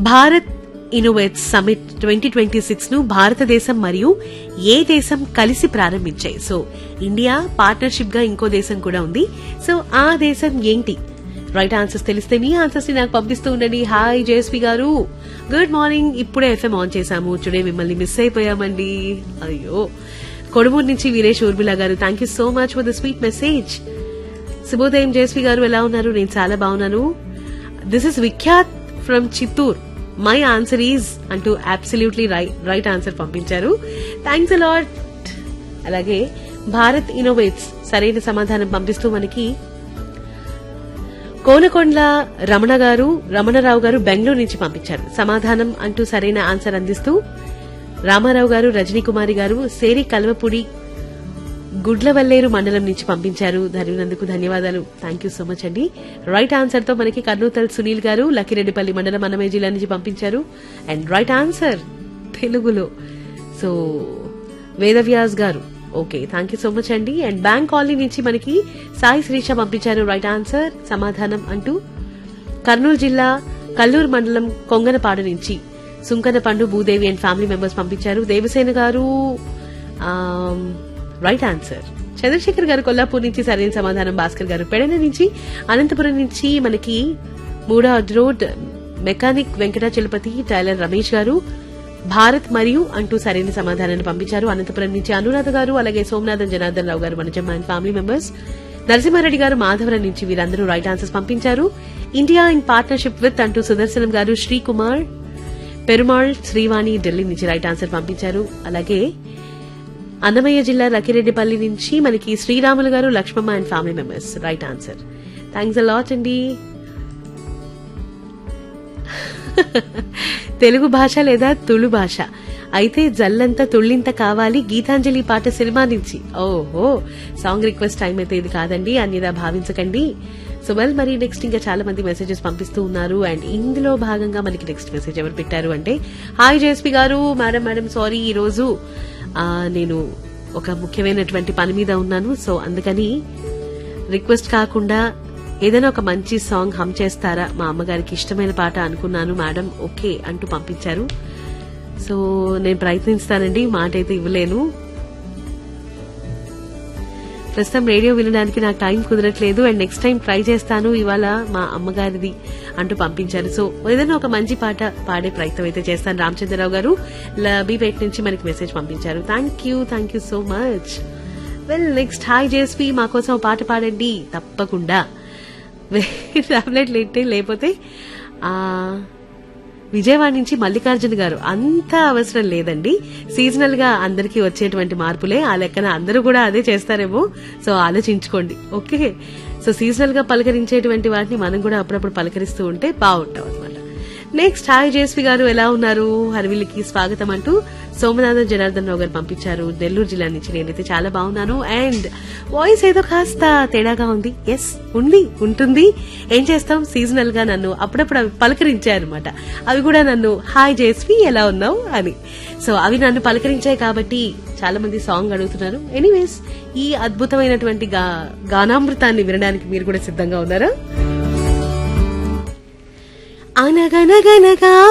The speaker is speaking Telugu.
Bharat innovates summit twenty twenty six ను భారతదేశం మరియు ఏ దేశం కలిసి ప్రారంభించాయి సో ఇండియా పార్ట్నర్షిప్ గా ఇంకో దేశం కూడా ఉంది సో ఆ దేశం ఏంటి రైట్ ఆన్సర్స్ తెలిస్తే మీ ఆన్సర్స్ ని నాకు పంపిస్తూ ఉండండి hi Jayashree garu good morning ఇప్పుడే ఎఫ్ఎం ఆన్ చేశాము టుడే మిమ్మల్ని మిస్ అయిపోయామండి అయ్యో కొడుమూరు నుంచి Veeresh Urmila garu thank you so much for the sweet message శుభోదయం జయశ్రీ గారు ఎలా ఉన్నారు నేను చాలా బాగున్నాను this is Vikhyat from Chittoor my answer is అంటూ అబ్సల్యూట్లీ రైట్ ఆన్సర్ పంపించారు థ్యాంక్స్ అలాట్ అలాగే భారత్ ఇన్నోవేట్స్ సరైన సమాధానం పంపిస్తూ మనకి కోనకొండ్ల రమణ గారు రమణరావు గారు బెంగళూరు నుంచి పంపించారు సమాధానం అంటూ సరైన ఆన్సర్ అందిస్తూ రామారావు గారు రజనీ కుమారి గారు సేరి కల్వపుడి గుడ్లవల్లేరు మండలం నుంచి పంపించారు ధన్యునందుకు ధన్యవాదాలు థ్యాంక్ యూ సో మచ్ అండి రైట్ ఆన్సర్ తో మనకి కర్నూతల్ సునీల్ గారు లక్కిరెడ్డిపల్లి మండలం అన్నమయ్య జిల్లా నుంచి పంపించారు అండ్ రైట్ ఆన్సర్ తెలుగులో so Vedavyas garu okay thank you so much అండి అండ్ బ్యాంక్ కాలనీ నుంచి మనకి సాయి శ్రీష పంపించారు రైట్ ఆన్సర్ సమాధానం అంటూ కర్నూలు జిల్లా కల్లూరు మండలం కొంగనపాడు నుంచి సుంకన పండు భూదేవి అండ్ ఫ్యామిలీ మెంబర్స్ పంపించారు దేవసేన గారు రైట్ ఆన్సర్ చంద్రశేఖర్ గారు కొల్లాపూర్ నుంచి సరైన సమాధానం భాస్కర్ గారు పెడన నుంచి అనంతపురం నుంచి మనకి మూడో road mechanic Venkatachalapathi tailor Ramesh garu Bharat మరియు అంటూ సరైన సమాధానాన్ని పంపించారు అనంతపురం నుంచి అనురాధ గారు అలాగే Somanathan Janardhan Rao garu Manajamma and family members Narasimha Reddy garu Madhavaram నుంచి వీరందరూ రైట్ ఆన్సర్స్ పంపించారు ఇండియా ఇన్ పార్ట్నర్షిప్ విత్ అంటూ సుదర్శనం గారు శ్రీకుమార్ పెరుమాళ్ శ్రీవాణి ఢిల్లీ నుంచి రైట్ ఆన్సర్ పంపించారు అలాగే అన్నమయ్య జిల్లా లక్కిరెడ్డిపల్లి నుంచి మనకి Sriramulu garu Lakshmamma and family members right answer thanks a lot అండి తెలుగు భాష లేదా తుళు భాష అయితే జల్లంత తుళ్ళింత కావాలి గీతాంజలి పాట సినిమా నుంచి ఓహో సాంగ్ రిక్వెస్ట్ టైం అయితే ఇది కాదండి అన్నిదా భావించకండి సో వెల్ మరి నెక్స్ట్ ఇంకా చాలా మంది మెసేజెస్ పంపిస్తూ ఉన్నారు అండ్ ఇందులో భాగంగా మనకి నెక్స్ట్ మెసేజ్ ఎవరు పెట్టారు అంటే hi JSP garu madam madam sorry ఈ రోజు ఆ, నేను ఒక ముఖ్యమైనటువంటి పని మీద ఉన్నాను సో అందుకని రిక్వెస్ట్ కాకుండా ఏదైనా ఒక మంచి సాంగ్ హమ్ చేస్తారా మా అమ్మగారికి ఇష్టమైన పాట అనుకున్నాను మేడం ఓకే అంటూ పంపించారు సో నేను ప్రయత్నిస్తానండి మాట అయితే ఇవ్వలేను ప్రస్తుతం రేడియో వినడానికి నాకు టైం కుదరట్లేదు అండ్ నెక్స్ట్ టైం ట్రై చేస్తాను ఇవాళ మా అమ్మగారిది అంటూ పంపించారు సో ఏదైనా ఒక మంచి పాట పాడే ప్రయత్నం అయితే చేస్తాను రామచంద్రరావు గారు లబీపేట నుంచి మనకి మెసేజ్ పంపించారు thank you thank you so much well next hi JSP మా కోసం ఒక పాట పాడండి తప్పకుండా టాబ్లెట్ లేటే లేకపోతే ఆ విజయవాడ నుంచి మల్లికార్జున గారు అంత అవసరం లేదండి సీజనల్ గా అందరికీ వచ్చేటువంటి మార్పులే ఆ లెక్కన అందరూ కూడా అదే చేస్తారేమో సో ఆలోచించుకోండి ఓకే సో సీజనల్ గా పలకరించేటువంటి వాటిని మనం కూడా అప్పుడప్పుడు పలకరిస్తూ ఉంటే బాగుంటాం అనమాట నెక్స్ట్ హాయ్ జేఎస్పీ గారు ఎలా ఉన్నారు హర్విల్లికి స్వాగతం అంటూ సోమనాథన్ జనార్దన్ రావు గారు పంపించారు నెల్లూరు జిల్లా నుంచి నేనైతే చాలా బాగున్నాను అండ్ వాయిస్ ఏదో కాస్త తేడాగా ఉంది ఎస్ ఉంది ఉంటుంది ఏం చేస్తాం సీజనల్ గా నన్ను అప్పుడప్పుడు అవి పలకరించాయన్నమాట అవి కూడా నన్ను హాయ్ జేస్వి ఎలా ఉన్నావు అని సో అవి నన్ను పలకరించాయి కాబట్టి చాలా మంది సాంగ్ అడుగుతున్నారు ఎనీవేస్ ఈ అద్భుతమైనటువంటి గా- గానామృతాన్ని వినడానికి మీరు కూడా సిద్ధంగా ఉన్నారా అనగనగనగా